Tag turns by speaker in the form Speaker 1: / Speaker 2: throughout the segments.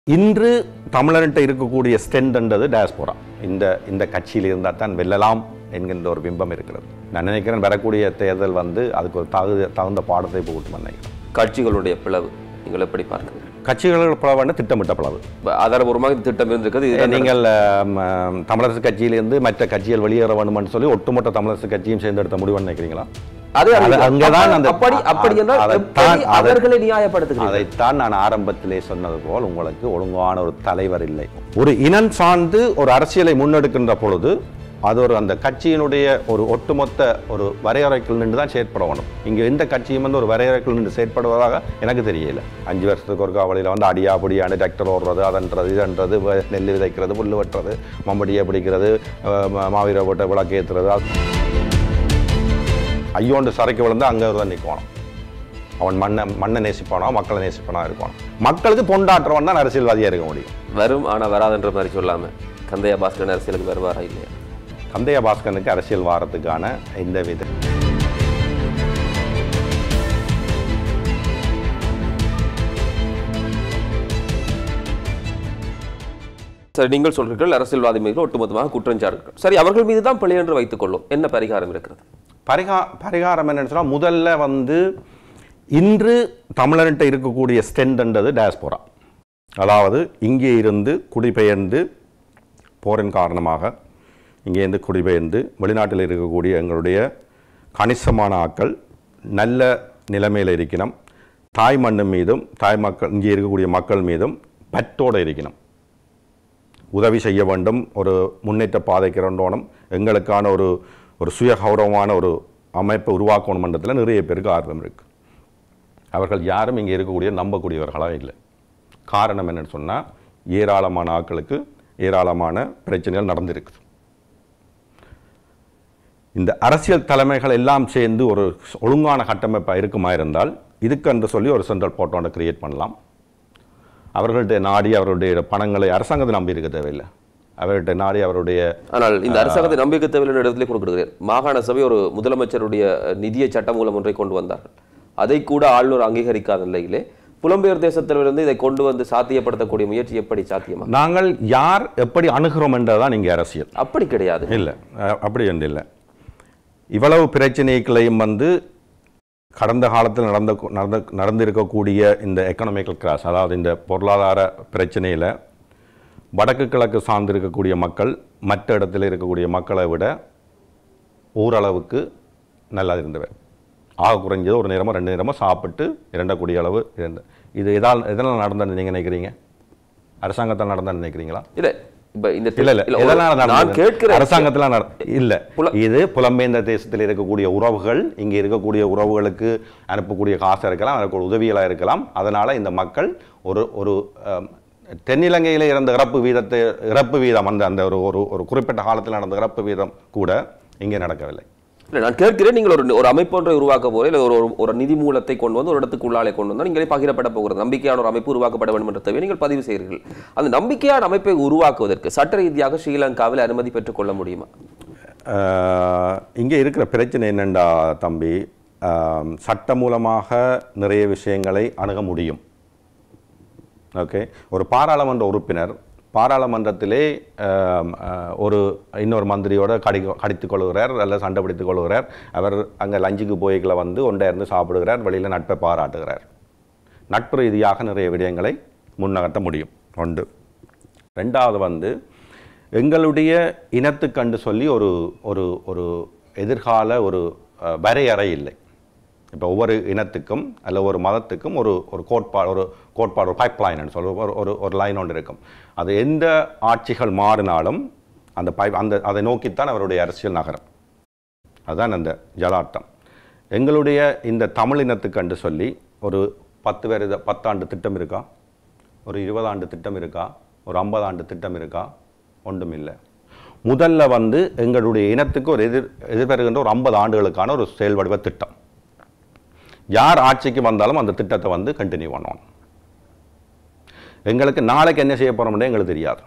Speaker 1: இன்று தமிழர்கிட்ட இருக்கக்கூடிய ஸ்ட்ரென்த்ன்றது டயஸ்போரா இந்த இந்த கட்சியில் இருந்தால் தான் வெல்லலாம் என்கின்ற ஒரு பிம்பம் இருக்கிறது நான் நினைக்கிறேன் வரக்கூடிய தேர்தல் வந்து அதுக்கு ஒரு தகுந்த தகுந்த பாடத்தை போட்டு நினைக்கிறேன்
Speaker 2: கட்சிகளுடைய பிளவு நீங்கள் எப்படி பார்க்கிறீர்கள்
Speaker 1: கட்சிகள் பிளவுன்னு திட்டமிட்ட பிளவு
Speaker 2: இப்ப ஆதாரபூர்வமாக இந்த திட்டம் இருந்திருக்கிறது இதுதான்
Speaker 1: நீங்கள் ஆம், தமிழரசு கட்சியிலிருந்து மற்ற கட்சிகள் வெளியேற வேணும்னு சொல்லி ஒட்டுமொத்த தமிழரசு கட்சியும் சேர்ந்து எடுத்த முடிவுன்னு நினைக்கிறீங்களா
Speaker 2: அது
Speaker 1: அது அங்கதான் அந்த-
Speaker 2: அப்படி அப்படி என்றால்
Speaker 1: அதைத்தான்
Speaker 2: எப்படி
Speaker 1: அதை-
Speaker 2: அவர்களை நியாயப்படுத்துகிறீர்கள்
Speaker 1: அதைத்தான் நான் ஆரம்பத்திலே சொன்னது போல் உங்களுக்கு ஒழுங்கான ஒரு தலைவர் இல்லை ஒரு இனம் சார்ந்து ஒரு அரசியலை முன்னெடுக்கின்ற பொழுது அது ஒரு அந்த கட்சியினுடைய ஒரு ஒட்டுமொத்த ஒரு வரையறைக்குள் நின்று தான் செயற்படணும் இங்கே எந்த கட்சியும் வந்து ஒரு வரையறைக்குள் நின்று செயற்படுவதாக எனக்கு தெரியல அஞ்சு வருஷத்துக்கு ஒரு காவலியில் வந்து அடியா பொடியாண்டு டிராக்டர் ஓடுறது அதன்றது இதன்றது வ- நெல் விதைக்கிறது புல் வெட்டுறது மம்படியை பிடிக்கிறது அஹ், ம- மாவீர போட்ட விளக்கு ஏற்றுறது ஐயோண்டு சரைக்கு விழுந்து அங்கே தான் நிற்கணும் அவன் மண்ணை மண்ணை நேசிப்பானோ மக்களை நேசிப்பானோ இருப்பான் மக்களுக்கு தொண்டாற்றவன் தான் அரசியல்வாதியாக இருக்க முடியும்
Speaker 2: வரும் ஆனா வராதுன்ற மாதிரி சொல்லாம கந்தையா பாஸ்கரன் அரசியலுக்கு வருவாரா இல்லையா
Speaker 1: கந்தைய பாஸ்கனுக்கு அரசியல் வாரத்துக்கான எந்த வித
Speaker 2: சரி நீங்கள் சொல்கிறீர்கள் அரசியல்வாதி மீது ஒட்டுமொத்தமாக குற்றஞ்சாட்டுகள் சரி அவர்கள் மீது தான் பிழை என்று வைத்துக் கொள்ளும் என்ன பரிகாரம் இருக்கிறது
Speaker 1: பரிகா பரிகாரம் என்னன்னு சொன்னால் முதல்ல வந்து இன்று தமிழர்கிட்ட இருக்கக்கூடிய ஸ்ட்ரென்த்ன்றது டயஸ்போரா அதாவது இங்கே இருந்து குடிபெயர்ந்து போரின் காரணமாக இங்கே இருந்து குடிபெயர்ந்து வெளிநாட்டில் இருக்கக்கூடிய எங்களுடைய கணிசமான ஆட்கள் நல்ல நிலைமையில் இருக்கணும் தாய் மண்ணு மீதும் தாய் மக்கள் இங்கே இருக்கக்கூடிய மக்கள் மீதும் பற்றோடு இருக்கணும் உதவி செய்ய வேண்டும் ஒரு முன்னேற்ற பாதைக்கு இரண்டோணும் எங்களுக்கான ஒரு ஒரு சுய கௌரவமான ஒரு அமைப்பை உருவாக்கணும் மன்றத்தில் நிறைய பேருக்கு ஆர்வம் இருக்கு அவர்கள் யாரும் இங்கே இருக்கக்கூடிய நம்பக்கூடியவர்களாக இல்லை காரணம் என்னன்னு சொன்னால் ஏராளமான ஆட்களுக்கு ஏராளமான பிரச்சனைகள் நடந்திருக்கு இந்த அரசியல் தலைமைகள் எல்லாம் சேர்ந்து ஒரு ஒழுங்கான கட்டமைப்பாக இருக்குமா இருந்தால் இதுக்கென்று சொல்லி ஒரு சென்ட்ரல் போட்டோனை கிரியேட் பண்ணலாம் அவர்கள்ட்ட நாடி அவருடைய பணங்களை அரசாங்கத்தை நம்பி இருக்க தேவையில்லை அவர்கிட்ட நாடி அவருடைய
Speaker 2: ஆனால் இந்த அரசாங்கத்தை நம்பிக்கை தேவையான இடத்திலே கொடுக்கிறேன் மாகாண சபை ஒரு முதலமைச்சருடைய நிதிய சட்டமூலம் ஒன்றை கொண்டு வந்தார்கள் அதை கூட ஆளுநர் அங்கீகரிக்காத நிலையிலே புலம்பெயர் தேசத்திலிருந்து இதை கொண்டு வந்து சாத்தியப்படுத்தக்கூடிய முயற்சி எப்படி சாத்தியமா
Speaker 1: நாங்கள் யார் எப்படி அணுகிறோம் என்றதான் இங்கே அரசியல்
Speaker 2: அப்படி கிடையாது
Speaker 1: இல்லை அஹ், அப்படி வந்து இல்லை இவ்வளவு பிரச்சனைகளையும் வந்து கடந்த காலத்தில் நடந்த நடந்த நடந்திருக்கக்கூடிய இந்த எக்கனாமிக்கல் கிராஸ் அதாவது இந்த பொருளாதார பிரச்சனையில் வடக்கு கிழக்கு சார்ந்து இருக்கக்கூடிய மக்கள் மற்ற இடத்துல இருக்கக்கூடிய மக்களை விட ஓரளவுக்கு நல்லா இருந்தவர் ஆக குறைஞ்சது ஒரு நேரமோ ரெண்டு நேரமோ சாப்பிட்டு இரண்டக்கூடிய அளவு இருந்த இது எதால் எதனால் நடந்ததுன்னு நீங்கள் நினைக்கிறீங்க அரசாங்கத்தால் நடந்தான்னு நினைக்கிறீங்களா
Speaker 2: இல்ல இப்ப இந்த
Speaker 1: இல்ல இல்ல
Speaker 2: இல்ல, ஒரு-
Speaker 1: எதனால
Speaker 2: நான்
Speaker 1: நடந்தது?
Speaker 2: கேட்கிறேன்
Speaker 1: அரசாங்கத்துல நட- இல்ல
Speaker 2: புல-
Speaker 1: இது புலம்பெயர்ந்த தேசத்தில் இருக்கக்கூடிய உறவுகள் இங்க இருக்கக்கூடிய உறவுகளுக்கு அனுப்பக்கூடிய காசா இருக்கலாம் அதற்கு ஒரு உதவிகளா இருக்கலாம் அதனால இந்த மக்கள் ஒரு ஒரு அம், தென்னிலங்கையில இறந்த இறப்பு வீதத்தை இறப்பு வீதம் அந்த அந்த ஒரு ஒரு ஒரு குறிப்பிட்ட காலத்தில் நடந்த இறப்பு வீதம் கூட இங்கே நடக்கவில்லை
Speaker 2: இல்ல நான் கேட்கிறேன் நீங்கள் ஒரு ஒரு அமைப்பு ஒன்றை உருவாக்க போறேன் இல்ல ஒரு ஒரு- ஒரு நிதி மூலத்தை கொண்டு வந்து ஒரு இடத்துக்கு உள்ளாலே கொண்டு வந்தால் நீங்களே பகிரப்பட போகிறது நம்பிக்கையான ஒரு அமைப்பு உருவாக்கப்பட வேண்டும் என்ற தேவை நீங்கள் பதிவு செய்கிறீர்கள் அந்த நம்பிக்கையான அமைப்பை உருவாக்குவதற்கு சட்ட ரீதியாக ஸ்ரீலங்காவில் அனுமதி பெற்றுக் கொள்ள முடியுமா
Speaker 1: ஆஹ், இங்கே இருக்கிற பிரச்சனை என்னண்டா தம்பி ஆம், சட்டம் மூலமாக நிறைய விஷயங்களை அணுக முடியும் ஓகே ஒரு பாராளுமன்ற உறுப்பினர் பாராளுமன்றத்திலே ஆம், ஆஹ், ஒரு இன்னொரு மந்திரியோட கடி கடித்துக் கொள்கிறார் அல்லது சண்டை பிடித்துக் கொள்கிறார் அவர் அங்கே லஞ்சுக்கு போய்களை வந்து ஒன்றை இருந்து சாப்பிடுகிறார் வெளியில் நட்பை பாராட்டுகிறார் நட்பு ரீதியாக நிறைய விடயங்களை முன்னகர்த்த முடியும் ஒன்று ரெண்டாவது வந்து எங்களுடைய இனத்துக்கண்டு சொல்லி ஒரு ஒரு ஒரு எதிர்கால ஒரு அஹ், வரையறை இல்லை இப்போ ஒவ்வொரு இனத்துக்கும் அல்ல ஒரு மதத்துக்கும் ஒரு ஒரு கோட்பாடு ஒரு கோட்பாடு ஒரு பைப் லைன் சொல்ல ஒரு ஒரு ஒரு லைன் ஒன்று இருக்கும் அது எந்த ஆட்சிகள் மாறினாலும் அந்த பைப் அந்த அதை நோக்கித்தான் அவருடைய அரசியல் நகரம் அதுதான் அந்த ஜலாட்டம் எங்களுடைய இந்த தமிழ் இனத்துக்கண்டு சொல்லி ஒரு பத்து பேர் பத்தாண்டு திட்டம் இருக்கா ஒரு இருபதாண்டு திட்டம் இருக்கா ஒரு ஐம்பது ஆண்டு திட்டம் இருக்கா ஒன்றும் இல்லை முதல்ல வந்து எங்களுடைய இனத்துக்கு ஒரு எதிர் எதிர்பெறுகின்ற ஒரு ஐம்பது ஆண்டுகளுக்கான ஒரு செயல்வடிவ திட்டம் யார் ஆட்சிக்கு வந்தாலும் அந்த திட்டத்தை வந்து கண்டினியூ பண்ணணும் எங்களுக்கு நாளைக்கு என்ன செய்ய போகிறோம்னே எங்களுக்கு தெரியாது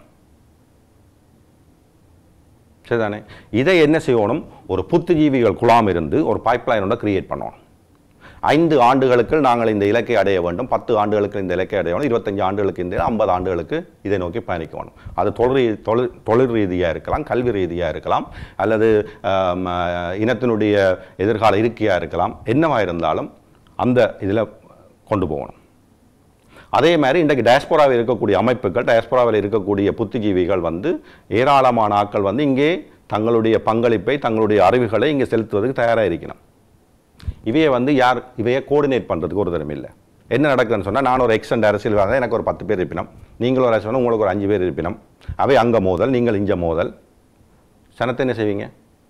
Speaker 1: சரிதானே இதை என்ன செய்யணும் ஒரு புத்துஜீவிகள் குழாம் இருந்து ஒரு பைப் லைனோட கிரியேட் பண்ணணும் ஐந்து ஆண்டுகளுக்கு நாங்கள் இந்த இலக்கை அடைய வேண்டும் பத்து ஆண்டுகளுக்கு இந்த இலக்கை அடைய வேண்டும் இருபத்தஞ்சு ஆண்டுகளுக்கு இந்த ஐம்பது ஆண்டுகளுக்கு இதை நோக்கி பயணிக்க வேண்டும் அது தொழில் ரீ- தொழில் தொழில் ரீதியாக இருக்கலாம் கல்வி ரீதியாக இருக்கலாம் அல்லது ஆம், அஹ், இனத்தினுடைய எதிர்கால இருக்கையாக இருக்கலாம் என்னவா இருந்தாலும் அந்த இதில் கொண்டு போகணும் அதே மாதிரி இன்றைக்கு டயஸ்போராவில் இருக்கக்கூடிய அமைப்புகள் டயஸ்போராவில் இருக்கக்கூடிய புத்திஜீவிகள் வந்து ஏராளமான ஆட்கள் வந்து இங்கே தங்களுடைய பங்களிப்பை தங்களுடைய அறிவுகளை இங்கே செலுத்துவதற்கு தயாராக இருக்கணும் இவையை வந்து யார் இவையை கோஆர்டினேட் பண்ணுறதுக்கு ஒரு தரம் இல்லை என்ன நடக்குதுன்னு சொன்னால் நான் ஒரு எக்ஸ்டெண்ட் அரசியல் வாங்க எனக்கு ஒரு பத்து பேர் இருப்பினம் நீங்கள் ஒரு அரசியல் உங்களுக்கு ஒரு அஞ்சு பேர் இருப்பினம் அவை அங்கே மோதல் நீங்கள் இங்கே மோதல் சனத்தை என்ன செய்வீங்க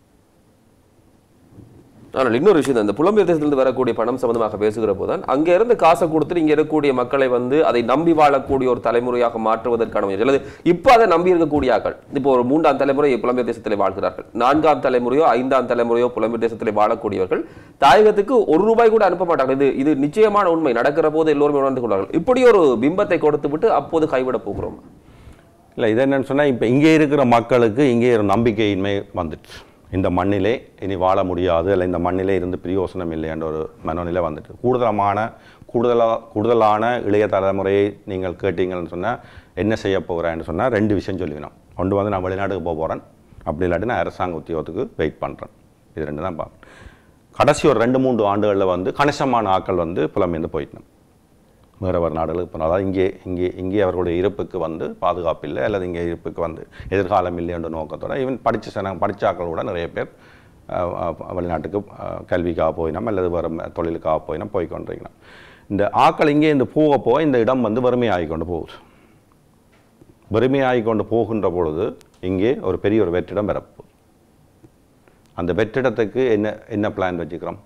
Speaker 2: ஆனால் இன்னொரு விஷயம் தான், இந்த புலம்பெயர் தேசத்திலிருந்து வரக்கூடிய பணம் சம்பந்தமாக பேசுகிற போதுதான் அங்க இருந்து காசை கொடுத்து இங்க இருக்கக்கூடிய மக்களை வந்து அதை நம்பி வாழக்கூடிய ஒரு தலைமுறையாக மாற்றுவதற்கான முயற்சி அல்லது இப்போ அதை நம்பி இருக்கக்கூடிய ஆக்கள் இப்போ ஒரு மூன்றாம் தலைமுறை புலம்பெயர் தேசத்திலே வாழ்கிறார்கள் நான்காம் தலைமுறையோ ஐந்தாம் தலைமுறையோ புலம்பெயர் தேசத்திலே வாழக்கூடியவர்கள் தாயகத்துக்கு ஒரு ரூபாய் கூட அனுப்ப மாட்டாங்க இது இது நிச்சயமான உண்மை நடக்கிற போது எல்லோருமே உணர்ந்து கொள்வார்கள் இப்படி ஒரு பிம்பத்தை கொடுத்து விட்டு அப்போது கைவிட போகிறோம்
Speaker 1: இல்லை இது என்னன்னு சொன்னால் இப்போ இங்கே இருக்கிற மக்களுக்கு இங்கே ஒரு நம்பிக்கையின்மை வந்துட்டு இந்த மண்ணிலே இனி வாழ முடியாது இல்லை இந்த மண்ணிலே இருந்து பிரயோசனம் இல்லை என்ற ஒரு மனநிலை வந்துட்டு கூடுதலமான கூடுதலாக கூடுதலான இளைய தலைமுறையை நீங்கள் கேட்டீங்கன்னு சொன்னால் என்ன செய்ய போகிறேன்னு சொன்னால் ரெண்டு விஷயம் சொல்லிக்கணும் ஒன்று வந்து நான் வெளிநாட்டுக்கு போக போகிறேன் அப்படி இல்லாட்டி நான் அரசாங்க உத்தியோகத்துக்கு வெயிட் பண்ணுறேன் இது ரெண்டு தான் பார்ப்பேன் கடைசி ஒரு ரெண்டு மூன்று ஆண்டுகளில் வந்து கணிசமான ஆட்கள் வந்து புலம்பெயர்ந்து போயிட்டேன் வேறு வேறு நாடுகளுக்கு போனால் அதாவது இங்கே இங்கே இங்கே அவர்களுடைய இருப்புக்கு வந்து பாதுகாப்பு இல்லை அல்லது இங்கே இருப்புக்கு வந்து எதிர்காலம் இல்லை என்ற நோக்கத்தோட ஈவன் படித்த சன படித்தாக்கள் கூட நிறைய பேர் அஹ், அஹ், வெளிநாட்டுக்கு அஹ், கல்விக்காக போயினோம் அல்லது வேறு ம- தொழிலுக்காக போயினோம் போய் கொண்டிருக்கிறோம் இந்த ஆக்கள் இங்கே இந்த போக போக இந்த இடம் வந்து வறுமையாகி கொண்டு போகுது வறுமையாகி கொண்டு போகின்ற பொழுது இங்கே ஒரு பெரிய ஒரு வெற்றிடம் வரப்போகுது அந்த வெற்றிடத்துக்கு என்ன என்ன பிளான் வச்சுக்கிறோம்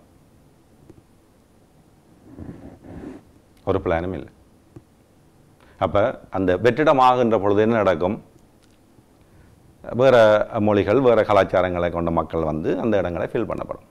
Speaker 1: ஒரு பிளானும் இல்லை அப்போ அந்த வெற்றிடம் ஆகின்ற பொழுது என்ன நடக்கும் வேறு மொழிகள் வேறு கலாச்சாரங்களை கொண்ட மக்கள் வந்து அந்த இடங்களை ஃபில் பண்ணப்படும்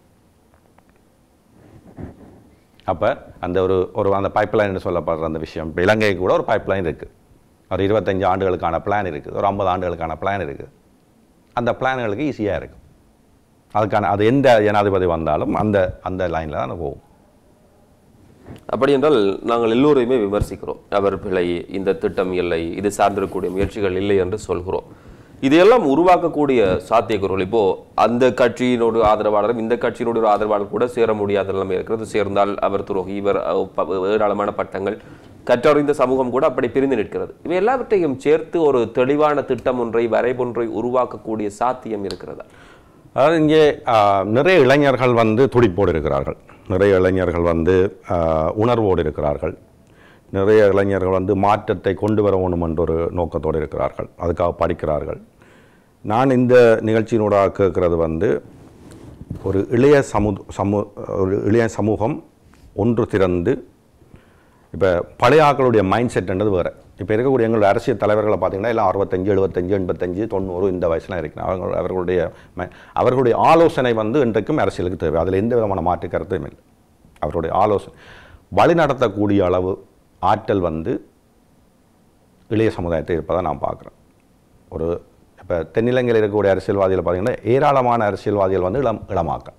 Speaker 1: அப்போ அந்த ஒரு ஒரு அந்த பைப்லைன் சொல்லப்படுற அந்த விஷயம் இப்போ இலங்கைக்கு கூட ஒரு பைப்லைன் இருக்குது ஒரு இருபத்தஞ்சு ஆண்டுகளுக்கான பிளான் இருக்குது ஒரு ஐம்பது ஆண்டுகளுக்கான பிளான் இருக்குது அந்த பிளான்களுக்கு ஈஸியாக இருக்கும் அதுக்கான அது எந்த ஜனாதிபதி வந்தாலும் அந்த அந்த லைனில் தான் போகும்
Speaker 2: அப்படி என்றால் நாங்கள் எல்லோரையுமே விமர்சிக்கிறோம் அவர் பிழை இந்த திட்டம் இல்லை இது சார்ந்திருக்கக்கூடிய முயற்சிகள் இல்லை என்று சொல்கிறோம் இதையெல்லாம் உருவாக்கக்கூடிய சாத்தியக்கூறுகள் இப்போ அந்த கட்சியினோடு ஆதரவாளரும் இந்த கட்சியினோடு ஒரு ஆதரவாளர் கூட சேர முடியாத நிலைமை இருக்கிறது சேர்ந்தால் அவர் துரோகி இவர் அஹ், ப- ஏராளமான பட்டங்கள் கற்றறிந்த சமூகம் கூட அப்படி பிரிந்து நிற்கிறது இவை எல்லாவற்றையும் சேர்த்து ஒரு தெளிவான திட்டம் ஒன்றை வரைபொன்றை உருவாக்கக்கூடிய சாத்தியம் இருக்கிறதா
Speaker 1: அதாவது இங்கே ஆ, நிறைய இளைஞர்கள் வந்து துடிப்போடு இருக்கிறார்கள் நிறைய இளைஞர்கள் வந்து ஆ, உணர்வோடு இருக்கிறார்கள் நிறைய இளைஞர்கள் வந்து மாற்றத்தை கொண்டு வர வேணும் என்ற ஒரு நோக்கத்தோடு இருக்கிறார்கள் அதுக்காக படிக்கிறார்கள் நான் இந்த நிகழ்ச்சியினூடாக கேட்குறது வந்து ஒரு இளைய சமு சமூ ஒரு இளைய சமூகம் ஒன்று திறந்து இப்போ பழைய ஆக்களுடைய மைண்ட் செட்ன்றது வேறு இப்போ இருக்கக்கூடிய எங்களுடைய அரசியல் தலைவர்களை பார்த்தீங்கன்னா எல்லாம் அறுபத்தஞ்சு எழுபத்தஞ்சு எண்பத்தஞ்சு தொண்ணூறு இந்த வயசுலாம் இருக்கிறாங்க அவங்க அவர்களுடைய ம- அவர்களுடைய ஆலோசனை வந்து இன்றைக்கும் அரசியலுக்கு தேவை அதில் எந்த விதமான மாற்று கருத்தும் இல்லை அவருடைய ஆலோசனை வழி நடத்தக்கூடிய அளவு ஆற்றல் வந்து இளைய சமுதாயத்தை இருப்பதை நான் பார்க்குறேன் ஒரு இப்போ தென்னிலங்கையில் இருக்கக்கூடிய அரசியல்வாதிகள் பார்த்தீங்கன்னா ஏராளமான அரசியல்வாதிகள் வந்து இளம் இளமாக்கம்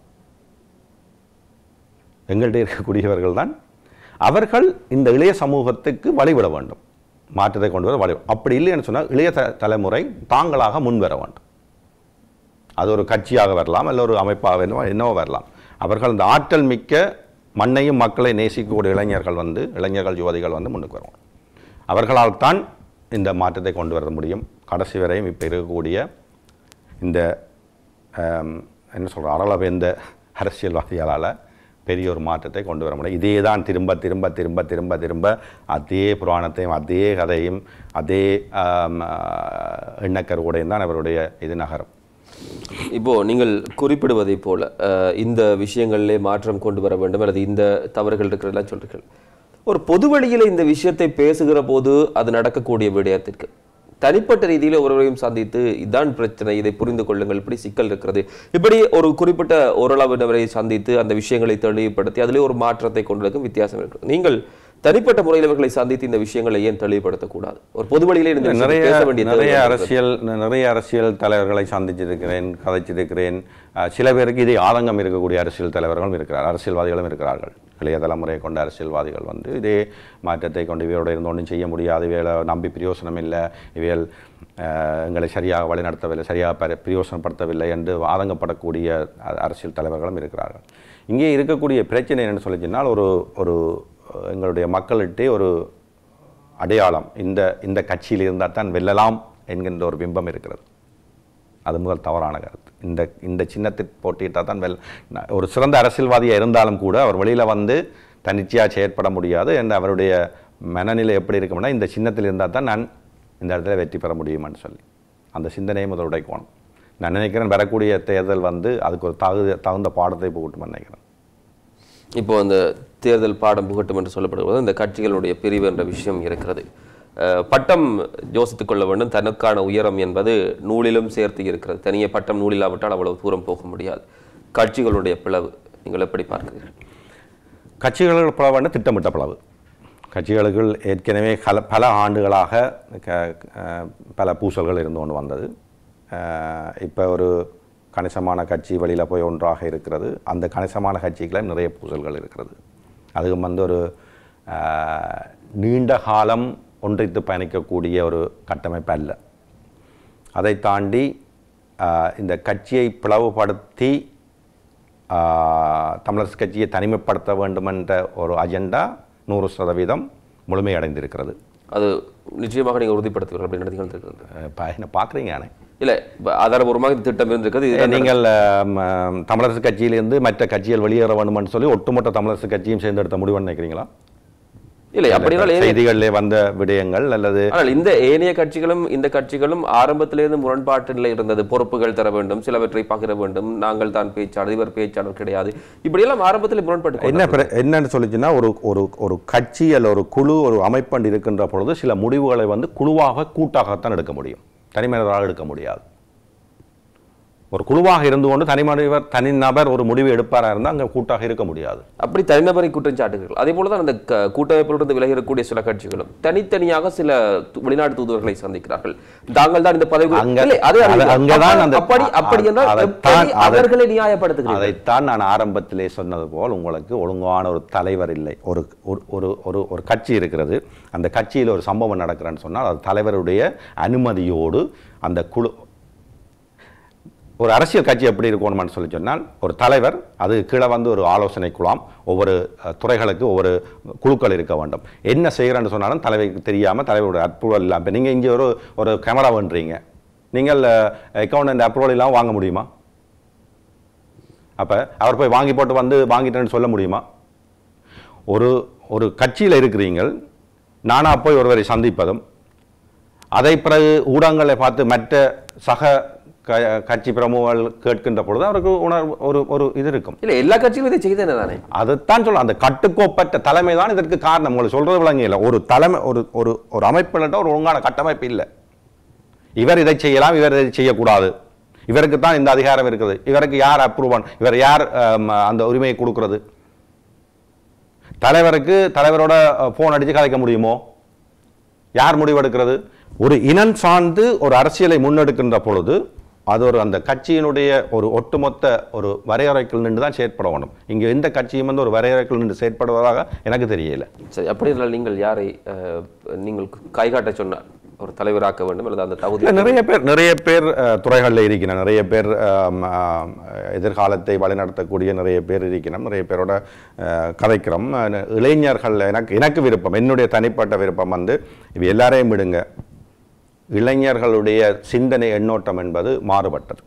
Speaker 1: எங்கள்கிட்ட இருக்கக்கூடியவர்கள் தான் அவர்கள் இந்த இளைய சமூகத்துக்கு வழிவிட வேண்டும் மாற்றத்தை கொண்டு வர வழி அப்படி இல்லைன்னு சொன்னால் இளைய த தலைமுறை தாங்களாக முன் வர வேண்டும் அது ஒரு கட்சியாக வரலாம் இல்லை ஒரு அமைப்பாக என்னவோ என்னவோ வரலாம் அவர்கள் இந்த ஆற்றல் மிக்க மண்ணையும் மக்களை நேசிக்கக்கூடிய இளைஞர்கள் வந்து இளைஞர்கள் யுவதிகள் வந்து முன்னுக்கு வருவாங்க அவர்களால் தான் இந்த மாற்றத்தை கொண்டு வர முடியும் கடைசி வரையும் இப்போ இருக்கக்கூடிய இந்த ஆம், என்ன சொல்கிற அரளவேந்த அரசியல்வாதிகளால் பெரிய ஒரு மாற்றத்தை கொண்டு வர முடியும் இதே தான் திரும்ப திரும்ப திரும்ப திரும்ப திரும்ப அதே புராணத்தையும் அதே கதையும் அதே ஆம், ஆ, எண்ணக்கருவோடையும் தான் அவருடைய இது நகரும்
Speaker 2: இப்போ நீங்கள் குறிப்பிடுவதை போல அஹ், இந்த விஷயங்களிலே மாற்றம் கொண்டு வர வேண்டும் அல்லது இந்த தவறுகள் இருக்கிறதெல்லாம் சொல்றீர்கள் ஒரு பொது வழியில இந்த விஷயத்தை பேசுகிற போது அது நடக்கக்கூடிய விடயத்திற்கு தனிப்பட்ட ரீதியில ஒருவரையும் சந்தித்து இதான் பிரச்சனை இதை புரிந்து கொள்ளுங்கள் இப்படி சிக்கல் இருக்கிறது இப்படி ஒரு குறிப்பிட்ட ஓரளவினரை சந்தித்து அந்த விஷயங்களை தெளிவுபடுத்தி அதிலே ஒரு மாற்றத்தை கொண்டிருக்கும் வித்தியாசம் இருக்கு நீங்கள் தனிப்பட்ட முறையில் இவர்களை சந்தித்து இந்த விஷயங்களை ஏன் தெளிவுபடுத்தக்கூடாது ஒரு பொது வழியிலே இந்த விஷயத்தை
Speaker 1: நிறைய
Speaker 2: பேச வேண்டிய
Speaker 1: நிறைய
Speaker 2: தேவை இருக்கிறது.
Speaker 1: அரசியல் நிறைய அரசியல் தலைவர்களை சந்திச்சிருக்கிறேன் கதைச்சிருக்கிறேன் அஹ், சில பேருக்கு இதே ஆதங்கம் இருக்கக்கூடிய அரசியல் தலைவர்களும் இருக்கிறார் அரசியல்வாதிகளும் இருக்கிறார்கள் இளைய தலைமுறையை கொண்ட அரசியல்வாதிகள் வந்து இதே மாற்றத்தை கொண்டு இவையோட இருந்து ஒன்றும் செய்ய முடியாது இவைகளை நம்பி பிரயோசனம் இல்லை இவைகள் அஹ், எங்களை சரியாக வழிநடத்தவில்லை சரியாக பரி- பிரயோசனப்படுத்தவில்லை என்று ஆதங்கப்படக்கூடிய அ- அரசியல் தலைவர்களும் இருக்கிறார்கள் இங்கே இருக்கக்கூடிய பிரச்சனை என்னன்னு சொல்லி சொன்னால் ஒரு ஒரு அஹ், எங்களுடைய மக்கள்கிட்டே ஒரு அடையாளம் இந்த இந்த கட்சியில் இருந்தால் தான் வெல்லலாம் என்கின்ற ஒரு பிம்பம் இருக்கிறது அது முதல் தவறான கருத்து இந்த இந்த சின்னத்தில் போட்டியிட்டால் தான் வெல் ந- ஒரு சிறந்த அரசியல்வாதியாக இருந்தாலும் கூட அவர் வெளியில் வந்து தன்னிச்சையாக செயற்பட முடியாது என்ற அவருடைய மனநிலை எப்படி இருக்கும்னா இந்த சின்னத்தில் இருந்தால் தான் நான் இந்த இடத்துல வெற்றி பெற முடியுமான்னு சொல்லி அந்த சிந்தனையை முதல் உடைக்கணும் நான் நினைக்கிறேன் வரக்கூடிய தேர்தல் வந்து அதுக்கு ஒரு தகுதி தகுந்த பாடத்தை போகட்டும்னு நினைக்கிறேன்
Speaker 2: இப்போ அந்த தேர்தல் பாடம் புகட்டும் என்று சொல்லப்படுவது இந்த கட்சிகளுடைய பிரிவு என்ற விஷயம் இருக்கிறது அஹ், பட்டம் யோசித்துக் கொள்ள வேண்டும் தனக்கான உயரம் என்பது நூலிலும் சேர்த்து இருக்கிறது தனியே பட்டம் நூலில்லாவிட்டால் அவ்வளவு தூரம் போக முடியாது கட்சிகளுடைய பிளவு நீங்கள் எப்படி பார்க்கிறீர்கள்
Speaker 1: கட்சிகள் பிளவு வந்து திட்டமிட்ட பிளவு கட்சிகளுக்குள் ஏற்கனவே கல பல ஆண்டுகளாக க அஹ் பல பூசல்கள் இருந்து கொண்டு வந்தது இப்போ ஒரு கணிசமான கட்சி வெளியில் போய் ஒன்றாக இருக்கிறது அந்த கணிசமான கட்சிகளை நிறைய பூசல்கள் இருக்கிறது அதுவும் வந்து ஒரு அஹ், நீண்ட காலம் ஒன்றித்து பயணிக்கக்கூடிய ஒரு கட்டமைப்பு அல்ல அதை தாண்டி ஆஹ், இந்த கட்சியை பிளவுபடுத்தி ஆஹ், தமிழரசு கட்சியை தனிமைப்படுத்த வேண்டும் என்ற ஒரு அஜெண்டா நூறு சதவீதம் முழுமையடைந்திருக்கிறது
Speaker 2: அது நிச்சயமாக நீங்கள் உறுதிப்படுத்துவீர்கள் அப்படின்னு நினைக்கிறது
Speaker 1: அஹ், இப்ப என்ன பார்க்குறீங்க ஆனே
Speaker 2: இல்லை இப்ப ஆதாரபூர்வமாக இந்த திட்டம் இருந்திருக்கிறது இதுதான்
Speaker 1: நீங்கள் ஆஹ், ம- தமிழரசு கட்சியிலிருந்து மற்ற கட்சிகள் வெளியேற வேண்டும்னு சொல்லி ஒட்டுமொத்த தமிழரசு கட்சியும் சேர்ந்து எடுத்த முடிவுன்னு நினைக்கிறீங்களா
Speaker 2: இல்லை அப்படினால் ஏனைய-
Speaker 1: செய்திகளிலே வந்த விடயங்கள் அல்லது
Speaker 2: ஆனால் இந்த ஏனைய கட்சிகளும் இந்த கட்சிகளும் ஆரம்பத்திலிருந்து முரண்பாட்டில் இருந்தது பொறுப்புகள் தர வேண்டும் சிலவற்றை பகிர வேண்டும் நாங்கள் தான் பேச்சாளர் இவர் பேச்சாளர் கிடையாது இப்படியெல்லாம் ஆரம்பத்தில் முரண்பாட்டு
Speaker 1: என்ன பிர- என்னன்னு சொல்லிச்சுன்னா ஒரு ஒரு ஒரு கட்சி அல்ல ஒரு குழு ஒரு அமைப்பண்டு இருக்கின்ற பொழுது சில முடிவுகளை வந்து குழுவாக கூட்டாகத்தான் எடுக்க முடியும் தனிமனிதராக எடுக்க முடியாது ஒரு குழுவாக இருந்து கொண்டு தனிமனிதர் தனிநபர் ஒரு முடிவு எடுப்பாரா இருந்தால் அங்கே கூட்டாக இருக்க முடியாது
Speaker 2: அப்படி தனிநபரை குற்றம் சாட்டுகிறீர்கள் அதே போல தான் அந்த க- கூட்டமைப்பிலிருந்து விலகி இருக்கக்கூடிய சில கட்சிகளும் தனித்தனியாக சில து- வெளிநாட்டு தூதுவர்களை சந்திக்கிறார்கள் தாங்கள் தான் இந்த பதவி
Speaker 1: அங்க-
Speaker 2: இல்லை, அது
Speaker 1: அது-
Speaker 2: அறிவிக்கலாம்.
Speaker 1: அங்கதான் அந்த-
Speaker 2: அப்படி அப்படி என்றால்
Speaker 1: அதைத்தான்
Speaker 2: எப்படி
Speaker 1: அதை-
Speaker 2: அவர்களை நியாயப்படுத்துகிறீர்கள்
Speaker 1: அதைத்தான் நான் ஆரம்பத்திலே சொன்னது போல் உங்களுக்கு ஒழுங்கான ஒரு தலைவர் இல்லை ஒரு ஒரு ஒரு ஒரு ஒரு கட்சி இருக்கிறது அந்த கட்சியில் ஒரு சம்பவம் நடக்கிறேன்னு சொன்னால் அது தலைவருடைய அனுமதியோடு அந்த குழு ஒரு அரசியல் கட்சி எப்படி இருக்கணும்னு சொல்லி சொன்னால் ஒரு தலைவர் அது கீழே வந்து ஒரு ஆலோசனை குழாம் ஒவ்வொரு அஹ், துறைகளுக்கு ஒவ்வொரு குழுக்கள் இருக்க வேண்டும் என்ன செய்கிறேன்னு சொன்னாலும் தலைவருக்கு தெரியாமல் தலைவருடைய அப்ரூவல் இல்லாமல் இப்போ நீங்கள் இங்கே ஒரு ஒரு கேமரா பண்ணுறீங்க நீங்கள் அக்கௌண்ட் அப்ரூவல் இல்லாமல் வாங்க முடியுமா அப்போ அவர் போய் வாங்கி போட்டு வந்து வாங்கிட்டேன்னு சொல்ல முடியுமா ஒரு ஒரு கட்சியில் இருக்கிறீங்கள் நானா போய் ஒருவரை சந்திப்பதும் அதை பிறகு ஊடகங்களை பார்த்து மற்ற சக க கட்சி பிரமுகர்கள் கேட்கின்ற பொழுது அவருக்கு உணர்வு ஒரு ஒரு இது இருக்கும்
Speaker 2: இல்ல எல்லா கட்சிகளும் இதை செய்தேனே தானே
Speaker 1: அதைத்தான் சொல்ல அந்த கட்டுக்கோப்பற்ற தலைமை தான் இதற்கு காரணம் உங்களுக்கு சொல்றது விளங்க இல்லை ஒரு தலைமை ஒரு ஒரு ஒரு அமைப்பில் ஒரு ஒழுங்கான கட்டமைப்பு இல்லை இவர் இதை செய்யலாம் இவர் இதை செய்யக்கூடாது இவருக்கு தான் இந்த அதிகாரம் இருக்குது இவருக்கு யார் அப்ரூவன் இவர் யார் ஆம், அந்த உரிமையை கொடுக்கிறது தலைவருக்கு தலைவரோட ஃபோன் அடித்து கதைக்க முடியுமோ யார் முடிவெடுக்கிறது ஒரு இனம் சார்ந்து ஒரு அரசியலை முன்னெடுக்கின்ற பொழுது அது ஒரு அந்த கட்சியினுடைய ஒரு ஒட்டுமொத்த ஒரு வரையறைக்குள் நின்று தான் செயற்பட வேண்டும் இங்கே எந்த கட்சியும் வந்து ஒரு வரையறைக்குள் நின்று செயற்படுவதாக எனக்கு தெரியல
Speaker 2: சரி அப்படி இருந்தால் நீங்கள் யாரை அஹ், நீங்கள் கைகாட்ட சொன்னார் ஒரு தலைவராக்க வேண்டும் அல்லது அந்த தகுதி
Speaker 1: இல்ல, நிறைய பேர் நிறைய பேர் அஹ், துறைகளில் இருக்கிறார் நிறைய பேர் ஆம், ஆம், எதிர்காலத்தை வழிநடத்தக்கூடிய நிறைய பேர் இருக்கிறோம் நிறைய பேரோட அஹ், கதைக்கிறோம் அஹ், இளைஞர்கள் எனக்கு எனக்கு விருப்பம் என்னுடைய தனிப்பட்ட விருப்பம் வந்து இவ எல்லாரையும் விடுங்க இளைஞர்களுடைய சிந்தனை எண்ணோட்டம் என்பது மாறுபட்டது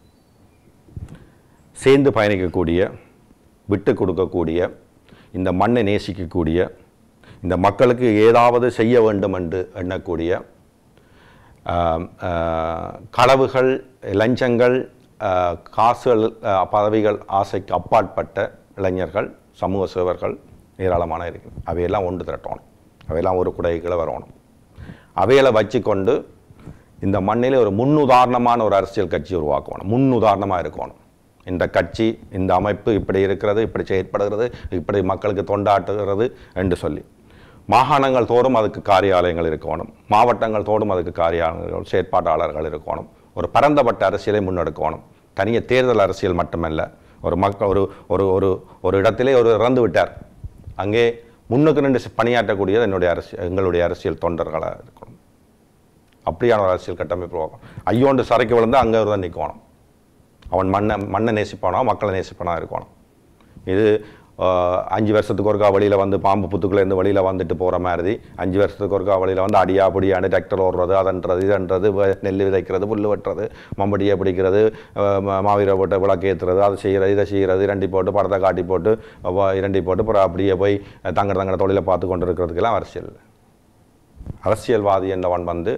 Speaker 1: சேர்ந்து பயணிக்கக்கூடிய விட்டு கொடுக்கக்கூடிய இந்த மண்ணை நேசிக்கக்கூடிய இந்த மக்களுக்கு ஏதாவது செய்ய வேண்டும் என்று எண்ணக்கூடிய ஆம், ஆ, களவுகள் லஞ்சங்கள் ஆ, காசுகள் ஆ, பதவிகள் ஆசைக்கு அப்பாற்பட்ட இளைஞர்கள் சமூக சேவர்கள் ஏராளமான இருக்கு அவையெல்லாம் ஒன்று திரட்டணும் அவையெல்லாம் ஒரு குடைகளை வரணும் அவைகளை வச்சுக்கொண்டு இந்த மண்ணிலே ஒரு முன்னுதாரணமான ஒரு அரசியல் கட்சி உருவாக்கணும் முன்னுதாரணமாக இருக்கணும் இந்த கட்சி இந்த அமைப்பு இப்படி இருக்கிறது இப்படி செயற்படுகிறது இப்படி மக்களுக்கு தொண்டாட்டுகிறது என்று சொல்லி மாகாணங்கள் தோறும் அதுக்கு காரியாலயங்கள் இருக்கணும் மாவட்டங்கள் தோறும் அதுக்கு காரியாலயங்கள் செயற்பாட்டாளர்கள் இருக்கணும் ஒரு பரந்தப்பட்ட அரசியலை முன்னெடுக்கணும் தனிய தேர்தல் அரசியல் மட்டுமல்ல ஒரு மக்கள் ஒரு ஒரு ஒரு ஒரு இடத்திலே ஒரு இறந்து விட்டார் அங்கே முன்னுக்கு நின்று பணியாற்றக்கூடியது என்னுடைய அரசியல் எங்களுடைய அரசியல் தொண்டர்களாக இருக்கணும் அப்படியான ஒரு அரசியல் கட்டமைப்பு உருவாக்கும் ஐயோண்டு சரைக்கு விழுந்தா அங்கே தான் நிற்கணும் அவன் மண்ணை மண்ணை நேசிப்பானோ மக்களை நேசிப்பானா இருக்கணும் இது ஆஹ், அஞ்சு வருஷத்துக்கு ஒருக்கா வழியில் வந்து பாம்பு புத்துக்குள்ளேருந்து வெளியில் வந்துட்டு போகிற மாதிரி அஞ்சு வருஷத்துக்கு ஒருக்கா வழியில் வந்து அடியா பிடியாண்டு டிராக்டர் ஓடுறது அதன்றது இதன்றது வ- நெல் விதைக்கிறது புல் வெட்டுறது மம்படியை பிடிக்கிறது ஆஹ், ம- மாவீர போட்டு விளக்கு ஏற்றுறது அதை செய்கிறது இதை செய்கிறது இரண்டி போட்டு படத்தை காட்டி போட்டு வ- இரண்டி போட்டு அப்புறம் அப்படியே போய் தங்கட தங்கட தொழிலை பார்த்து கொண்டு இருக்கிறதுக்கெல்லாம் அரசியல் அரசியல்வாதி என்றவன் வந்து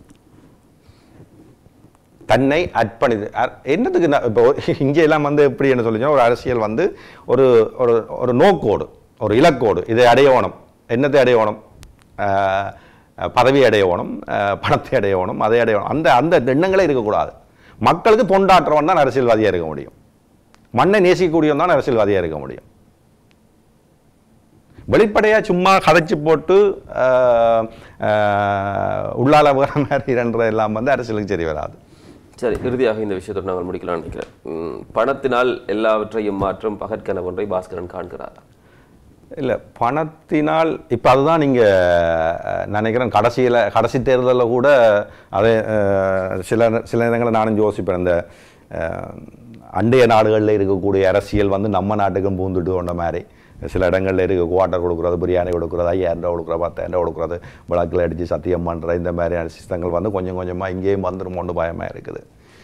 Speaker 1: தன்னை அர்ப்பணி அ- என்னத்துக்கு நான் இப்போ இங்கே எல்லாம் வந்து எப்படி என்ன சொல்லிச்சோம் ஒரு அரசியல் வந்து ஒரு ஒரு ஒரு நோக்கோடு ஒரு இலக்கோடு இதை அடையணும் என்னத்தை அடையணும் ஆஹ், பதவி அடையணும் ஆஹ், பணத்தை அடையணும் அதை அடையணும் அந்த அந்த எண்ணங்களே இருக்கக்கூடாது மக்களுக்கு தொண்டாற்றவன் தான் அரசியல்வாதியாக இருக்க முடியும் மண்ணை நேசிக்கக்கூடியவன் தான் அரசியல்வாதியாக இருக்க முடியும் வெளிப்படையாக சும்மா கதைச்சு போட்டு ஆஹ், ஆஹ், உள்ளால வர மாதிரி இரண்டு எல்லாம் வந்து அரசியலுக்கு சரி வராது
Speaker 2: சரி இறுதியாக இந்த விஷயத்தோடு நாங்கள் முடிக்கலாம் நினைக்கிறேன் ம், பணத்தினால் எல்லாவற்றையும் மாற்றும் பகற்கனவு ஒன்றை பாஸ்கரன் காண்கிறார்
Speaker 1: இல்லை பணத்தினால் இப்போ அதுதான் நீங்கள் நினைக்கிறேன் கடைசியில் கடைசி தேர்தலில் கூட அதே அஹ், சில சில நேரங்களில் நானும் யோசிப்பேன் இந்த அஹ், அண்டைய நாடுகளில் இருக்கக்கூடிய அரசியல் வந்து நம்ம நாட்டுக்கும் பூந்துட்டு கொண்ட மாதிரி சில இடங்களில் இருக்க குவாட்டர் கொடுக்குறது பிரியாணி கொடுக்குறது ஐயாயிரம் ரூபா கொடுக்குறது பத்தாயிரம் ரூபா கொடுக்குறது விளக்கில் அடித்து சத்தியம் பண்ணுற இந்த மாதிரியான சிஸ்டங்கள் வந்து கொஞ்சம் கொஞ்சமாக இங்கேயும் வந்துருமோன்னு பயமாக இருக்குது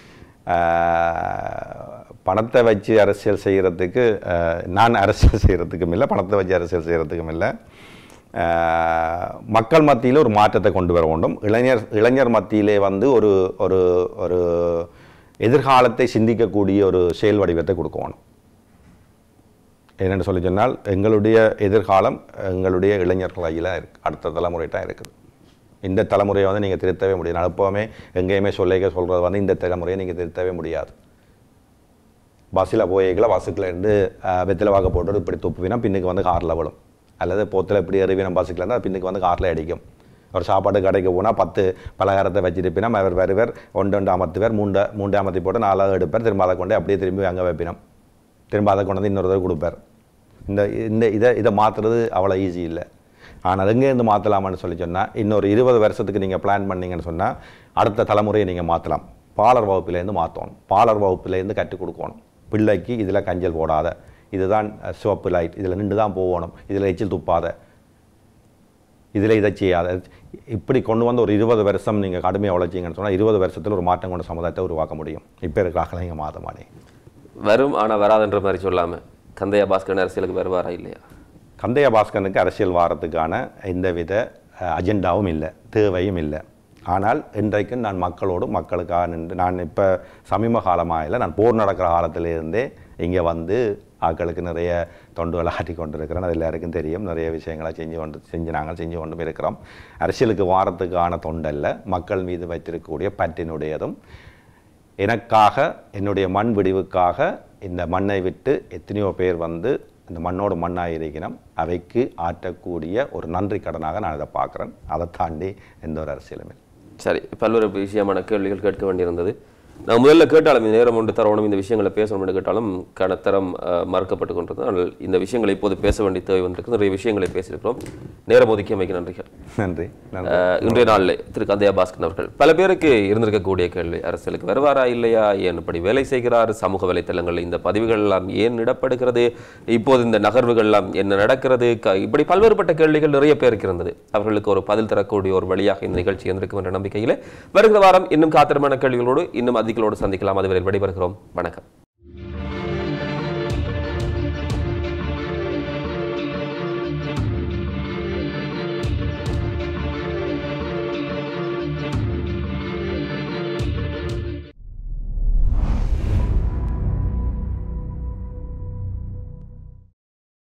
Speaker 1: ஆஹ் பணத்தை வச்சு அரசியல் செய்கிறதுக்கு ஆஹ் நான் அரசியல் செய்கிறதுக்கும் இல்லை பணத்தை வச்சு அரசியல் செய்கிறதுக்கும் இல்லை ஆஹ் மக்கள் மத்தியில் ஒரு மாற்றத்தை கொண்டு வர வேண்டும் இளைஞர் இளைஞர் மத்தியிலே வந்து ஒரு ஒரு ஒரு எதிர்காலத்தை சிந்திக்கக்கூடிய ஒரு செயல் வடிவத்தை கொடுக்கணும் என்னென்னு சொல்லி சொன்னால் எங்களுடைய எதிர்காலம் எங்களுடைய இளைஞர்கள் கையில் இருக்கு அடுத்த தலைமுறைகிட்ட இருக்குது இந்த தலைமுறையை வந்து நீங்கள் திருத்தவே முடியாது நான் எப்போவுமே எங்கேயுமே சொல்லிக்க சொல்கிறது வந்து இந்த தலைமுறையை நீங்கள் திருத்தவே முடியாது பஸ்ஸில் போய்க்கல பஸ்ஸுக்குள்ள இருந்து அஹ், வெத்தில வாக்க போட்டு இப்படி துப்புவினா பின்னுக்கு வந்து காரில் விழும் அல்லது போத்தில் இப்படி எறிவினம் பஸ்ஸுக்குள்ள இருந்தால் பின்னுக்கு வந்து காரில் அடிக்கும் ஒரு சாப்பாடு கடைக்கு போனால் பத்து பலகாரத்தை வச்சிருப்பினா அவர் வருவர் ஒன்று ஒன்று அமர்த்துவர் மூண்டை மூண்டை அமர்த்தி போட்டு நாலாவது எடுப்பார் திரும்ப அதை கொண்டு அப்படியே திரும்பி அங்கே வைப்பினோம் திரும்ப அதை கொண்டு வந்து இன்னொரு தடவை கொடுப்பார் இந்த இந்த இதை இதை மாற்றுறது அவ்வளோ ஈஸி இல்லை ஆனால் எங்கேருந்து மாற்றலாமான்னு சொல்லி சொன்னால் இன்னொரு இருபது வருஷத்துக்கு நீங்கள் பிளான் பண்ணீங்கன்னு சொன்னால் அடுத்த தலைமுறையை நீங்கள் மாற்றலாம் பாலர் வகுப்பிலேருந்து மாற்றணும் பாலர் வகுப்பிலேருந்து கற்றுக் கொடுக்கணும் பிள்ளைக்கு இதில் கஞ்சல் போடாத இதுதான் அஹ், சிவப்பு லைட் இதில் நின்று தான் போகணும் இதில் எச்சில் துப்பாத இதில் இதை செய்யாத இப்படி கொண்டு வந்து ஒரு இருபது வருஷம் நீங்கள் கடுமையாக உழைச்சிங்கன்னு சொன்னால் இருபது வருஷத்தில் ஒரு மாற்றம் கொண்ட சமுதாயத்தை உருவாக்க முடியும் இப்போ இருக்கிறாங்களே இங்கே மாற்ற மாட்டேன்
Speaker 2: வரும் ஆனா வராதுன்ற மாதிரி சொல்லாம கந்தையா பாஸ்கரன் அரசியலுக்கு வருவாரா இல்லையா
Speaker 1: கந்தைய பாஸ்கரனுக்கு அரசியல் வாரத்துக்கான எந்தவித அஹ், அஜெண்டாவும் இல்லை தேவையும் இல்லை ஆனால் இன்றைக்கு நான் மக்களோடு மக்களுக்காக நின்று நான் இப்போ சமீப காலமாக இல்லை நான் போர் நடக்கிற காலத்திலிருந்தே இங்கே வந்து ஆட்களுக்கு நிறைய தொண்டுகளை ஆட்டி கொண்டிருக்கிறேன் அது எல்லாருக்கும் தெரியும் நிறைய விஷயங்களை செஞ்சு கொண்டு செஞ்சு நாங்கள் செஞ்சு கொண்டும் இருக்கிறோம் அரசியலுக்கு வாரத்துக்கான தொண்டல்ல மக்கள் மீது வைத்திருக்கக்கூடிய பற்றினுடையதும் எனக்காக என்னுடைய மண் விடிவுக்காக இந்த மண்ணை விட்டு எத்தனையோ பேர் வந்து இந்த மண்ணோடு மண்ணாக இருக்கிறோம் அவைக்கு ஆற்றக்கூடிய ஒரு நன்றி கடனாக நான் இதை பார்க்குறேன் அதை தாண்டி எந்த ஒரு அரசியலும் இல்லை
Speaker 2: சரி பல்வேறு விஷயமான கேள்விகள் கேட்க வேண்டியிருந்தது நான் முதல்ல கேட்டாலும் இந்த நேரம் ஒன்று தரணும் இந்த விஷயங்களை பேசணும் என்று கேட்டாலும் கனத்தரம் அஹ், மறுக்கப்பட்டு கொண்டது ஆனால் இந்த விஷயங்களை இப்போது பேச வேண்டிய தேவை வந்திருக்கு நிறைய விஷயங்களை பேசியிருக்கிறோம் நேரம் ஒதுக்கி அமைக்க நன்றிகள்
Speaker 1: நன்றி நன்றி
Speaker 2: அஹ், இன்றைய நாளில் திரு கந்தையா பாஸ்கரன் அவர்கள் பல பேருக்கு இருந்திருக்கக்கூடிய கேள்வி அரசியலுக்கு வருவாரா இல்லையா ஏன் இப்படி வேலை செய்கிறார் சமூக வலைத்தளங்களில் இந்த பதிவுகள் எல்லாம் ஏன் இடப்படுகிறது இப்போது இந்த நகர்வுகள் எல்லாம் என்ன நடக்கிறது க- இப்படி பல்வேறுபட்ட கேள்விகள் நிறைய பேருக்கு இருந்தது அவர்களுக்கு ஒரு பதில் தரக்கூடிய ஒரு வழியாக இந்த நிகழ்ச்சி இருந்திருக்கும் என்ற நம்பிக்கையிலே வருகிற வாரம் இன்னும் காத்திரமான கேள்விகளோடு இன்னும் அதிகளோடு சந்திக்கலாம் அதுவரை விடைபெறுகிறோம் வணக்கம்